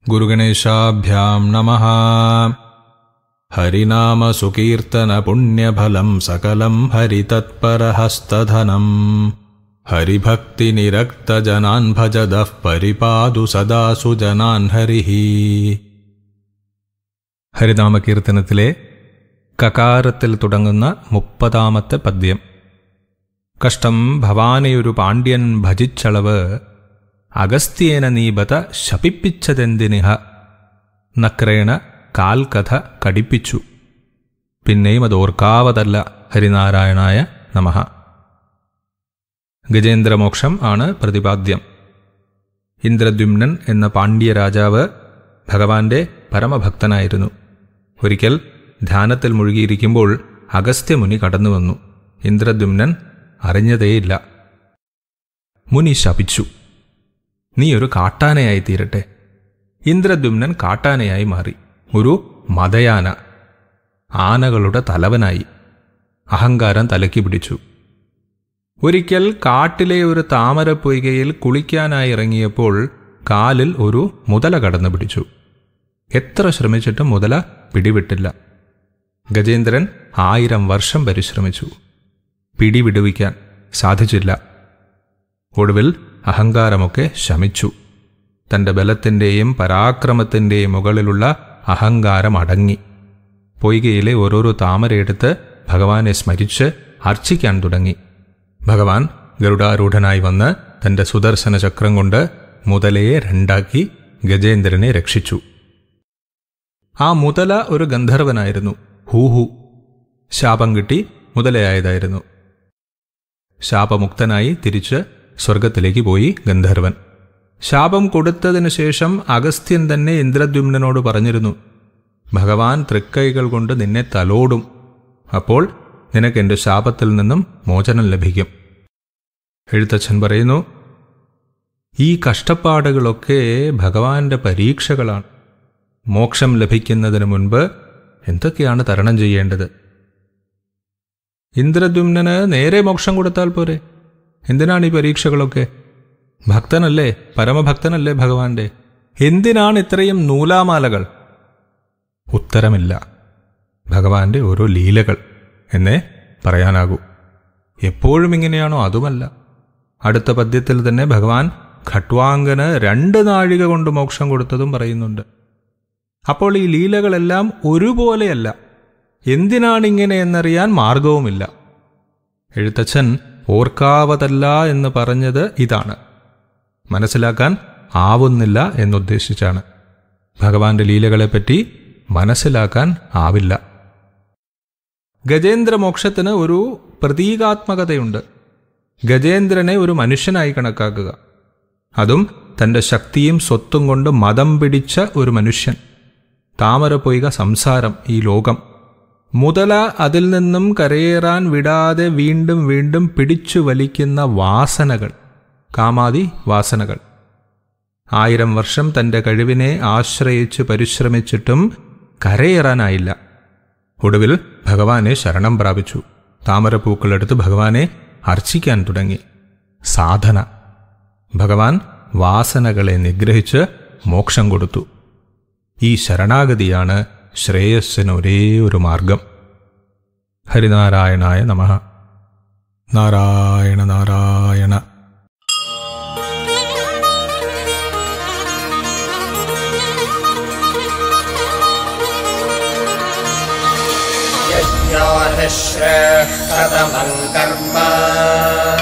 गुरुगणेशाभ्यां नमः हरिनामसुकीर्तनपुण्यफलं सकलं हरितत्परहस्तधनम् हरिभक्तिनिरक्तजनान् भजदः परिपादु सदा सुजनान् हरिः ഹരിനാമകീർത്തനത്തിലെ കകാരത്തിൽ തുടങ്ങുന്ന മുപ്പതാമത്തെ പദ്യം കഷ്ടം ഭവാനെയൊരു പാണ്ഡ്യൻ ഭജിച്ചളവ് അഗസ്ത്യേന നീബത ശപിപ്പിച്ചതെന്തിനിഹ നക്രേണ കാൽകഥ കടിപ്പിച്ചു പിന്നെയും അത് ഓർക്കാവതല്ല ഹരിനാരായണായ നമഃ ഗജേന്ദ്രമോക്ഷം ആണ് പ്രതിപാദ്യം ഇന്ദ്രദ്യുമ്നൻ എന്ന പാണ്ഡ്യരാജാവ് ഭഗവാന്റെ പരമഭക്തനായിരുന്നു ഒരിക്കൽ ധ്യാനത്തിൽ മുഴുകിയിരിക്കുമ്പോൾ അഗസ്ത്യമുനി കടന്നു വന്നു ഇന്ദ്രദ്യുമ്നൻ അറിഞ്ഞതേയില്ല മുനി ശപിച്ചു നീ ഒരു കാട്ടാനയായി തീരട്ടെ ഇന്ദ്രദ്യുമ്നൻ കാട്ടാനയായി മാറി ഒരു മതയാന ആനകളുടെ തലവനായി അഹങ്കാരം തലയ്ക്ക് പിടിച്ചു ഒരിക്കൽ കാട്ടിലെ ഒരു താമരപ്പൊയ്കയിൽ കുളിക്കാനായി ഇറങ്ങിയപ്പോൾ കാലിൽ ഒരു മുതല കടന്നു പിടിച്ചു എത്ര ശ്രമിച്ചിട്ടും മുതല പിടിവിട്ടില്ല ഗജേന്ദ്രൻ ആയിരം വർഷം പരിശ്രമിച്ചു പിടിവിടുവിക്കാൻ സാധിച്ചില്ല ഒടുവിൽ അഹങ്കാരമൊക്കെ ശമിച്ചു തന്റെ ബലത്തിൻ്റെയും പരാക്രമത്തിൻ്റെയും മുകളിലുള്ള അഹങ്കാരം അടങ്ങി പൊയ്കയിലെ ഓരോരോ താമരയെടുത്ത് ഭഗവാനെ സ്മരിച്ച് അർച്ചിക്കാൻ തുടങ്ങി ഭഗവാൻ ഗരുഡാരൂഢനായി വന്ന് തന്റെ സുദർശന ചക്രം കൊണ്ട് മുതലയെ രണ്ടാക്കി ഗജേന്ദ്രനെ രക്ഷിച്ചു ആ മുതല ഒരു ഗന്ധർവനായിരുന്നു ഹൂഹു ശാപം കിട്ടി മുതലയായതായിരുന്നു ശാപമുക്തനായി തിരിച്ച് സ്വർഗത്തിലേക്ക് പോയി ഗന്ധർവൻ ശാപം കൊടുത്തതിനു ശേഷം അഗസ്ത്യൻ തന്നെ ഇന്ദ്രദ്യുമ്നോട് പറഞ്ഞിരുന്നു ഭഗവാൻ തൃക്കൈകൾ കൊണ്ട് നിന്നെ തലോടും അപ്പോൾ നിനക്ക് എൻ്റെ ശാപത്തിൽ നിന്നും മോചനം ലഭിക്കും എഴുത്തച്ഛൻ പറയുന്നു ഈ കഷ്ടപ്പാടുകളൊക്കെ ഭഗവാന്റെ പരീക്ഷകളാണ് മോക്ഷം ലഭിക്കുന്നതിന് മുൻപ് എന്തൊക്കെയാണ് തരണം ചെയ്യേണ്ടത് ഇന്ദ്രദ്യുമ്നന് നേരെ മോക്ഷം കൊടുത്താൽ പോരെ എന്തിനാണ് ഈ പരീക്ഷകളൊക്കെ ഭക്തനല്ലേ പരമഭക്തനല്ലേ ഭഗവാന്റെ എന്തിനാണ് ഇത്രയും നൂലാമാലകൾ ഉത്തരമില്ല ഭഗവാന്റെ ഓരോ ലീലകൾ എന്നേ പറയാനാകൂ എപ്പോഴും ഇങ്ങനെയാണോ അതുമല്ല അടുത്ത പദ്യത്തിൽ തന്നെ ഭഗവാൻ ഖട്വാങ്കന് രണ്ട് നാഴിക കൊണ്ട് മോക്ഷം കൊടുത്തതും പറയുന്നുണ്ട് അപ്പോൾ ഈ ലീലകളെല്ലാം ഒരുപോലെയല്ല എന്തിനാണിങ്ങനെ എന്നറിയാൻ മാർഗവുമില്ല എഴുത്തച്ഛൻ ഓർക്കാവതല്ല എന്ന് പറഞ്ഞത് ഇതാണ് മനസ്സിലാക്കാൻ ആവുന്നില്ല എന്നുദ്ദേശിച്ചാണ് ഭഗവാന്റെ ലീലകളെപ്പറ്റി മനസ്സിലാക്കാൻ ആവില്ല ഗജേന്ദ്രമോക്ഷത്തിന് ഒരു പ്രതീകാത്മകതയുണ്ട് ഗജേന്ദ്രനെ ഒരു മനുഷ്യനായി കണക്കാക്കുക അതും തന്റെ ശക്തിയും സ്വത്തും കൊണ്ട് മതം പിടിച്ച ഒരു മനുഷ്യൻ താമര പൊയ്ക സംസാരം ഈ ലോകം മുതല അതിൽ നിന്നും കരയേറാൻ വിടാതെ വീണ്ടും വീണ്ടും പിടിച്ചു വലിക്കുന്ന വാസനകൾ കാമാതി വാസനകൾ ആയിരം വർഷം തന്റെ കഴിവിനെ ആശ്രയിച്ച് പരിശ്രമിച്ചിട്ടും കരയേറാനായില്ല ഒടുവിൽ ഭഗവാനെ ശരണം പ്രാപിച്ചു താമരപ്പൂക്കളെടുത്ത് ഭഗവാനെ അർച്ചിക്കാൻ തുടങ്ങി സാധന ഭഗവാൻ വാസനകളെ നിഗ്രഹിച്ച് മോക്ഷം കൊടുത്തു ഈ ശരണാഗതിയാണ് ശ്രേയസ്സിന് ഒരേ ഒരു മാർഗം ഹരിനാരായണായ നമ നാരായണ നാരായണ यज्ञानश्रेष्ठतमम् कर्म